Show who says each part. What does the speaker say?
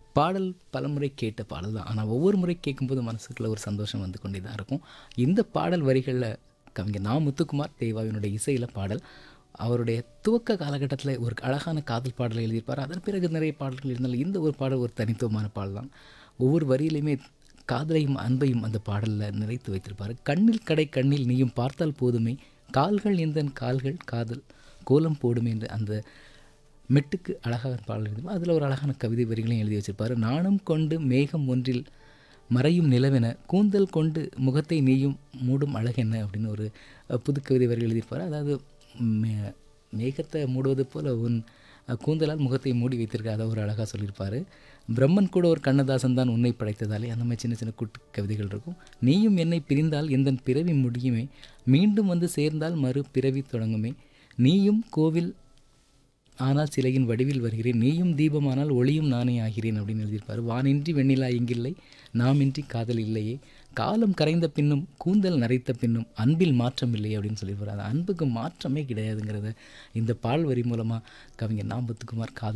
Speaker 1: பாடல் பலமுறை கேட்ட பாடல் தான் ஆனால் ஒவ்வொரு முறை கேட்கும்போது மனசுக்குள்ள ஒரு சந்தோஷம் வந்து கொண்டே தான் இருக்கும் இந்த பாடல் வரிகளில் கவிஞர் நா முத்துக்குமார் தேவாவினுடைய இசையில் பாடல் அவருடைய துவக்க காலகட்டத்தில் ஒரு அழகான காதல் பாடலை எழுதியிருப்பார் அதன் பிறகு நிறைய பாடல்கள் இருந்தாலும் இந்த ஒரு பாடல் ஒரு தனித்துவமான பாடல் தான் ஒவ்வொரு வரியிலையுமே காதலையும் அன்பையும் அந்த பாடலில் நிறைத்து வைத்திருப்பார் கண்ணில் கடை கண்ணில் நீயும் பார்த்தால் போதுமே கால்கள் எந்தன் கால்கள் காதல் கோலம் போடுமே என்று அந்த மெட்டுக்கு அழகாக பாடல் எழுதி அதில் ஒரு அழகான கவிதை வரிகளையும் எழுதி வச்சிருப்பார் நாணம் கொண்டு மேகம் ஒன்றில் மறையும் நிலவென கூந்தல் கொண்டு முகத்தை நீயும் மூடும் அழகென்ன அப்படின்னு ஒரு அஹ், புது கவிதை வரிகள் எழுதியிருப்பார் அதாவது மே- மேகத்தை மூடுவது போல் உன் அஹ், கூந்தலால் முகத்தை மூடி வைத்திருக்க அதை ஒரு அழகாக சொல்லியிருப்பார் பிரம்மன் கூட ஒரு கண்ணதாசன் தான் உன்னை படைத்ததாலே அந்த மாதிரி சின்ன சின்ன குட்டி கவிதைகள் இருக்கும் நீயும் என்னை பிரிந்தால் எந்த பிறவி முடியுமே மீண்டும் வந்து சேர்ந்தால் மறு பிறவி தொடங்குமே நீயும் கோவில் ஆனால் சிலையின் வடிவில் வருகிறேன் நீயும் தீபமானால் ஒளியும் நானே ஆகிறேன் அப்படின்னு எழுதியிருப்பார் வானின்றி வெண்ணிலா இங்கில்லை நாமின்றி காதல் இல்லையே காலம் கரைந்த பின்னும் கூந்தல் நரைத்த பின்னும் அன்பில் மாற்றம் இல்லை அப்படின்னு சொல்லியிருப்பார் அந்த அன்புக்கு மாற்றமே கிடையாதுங்கிறத இந்த பால் வரி மூலமாக கவிஞர் நாம்பத்துக்குமார் காதல்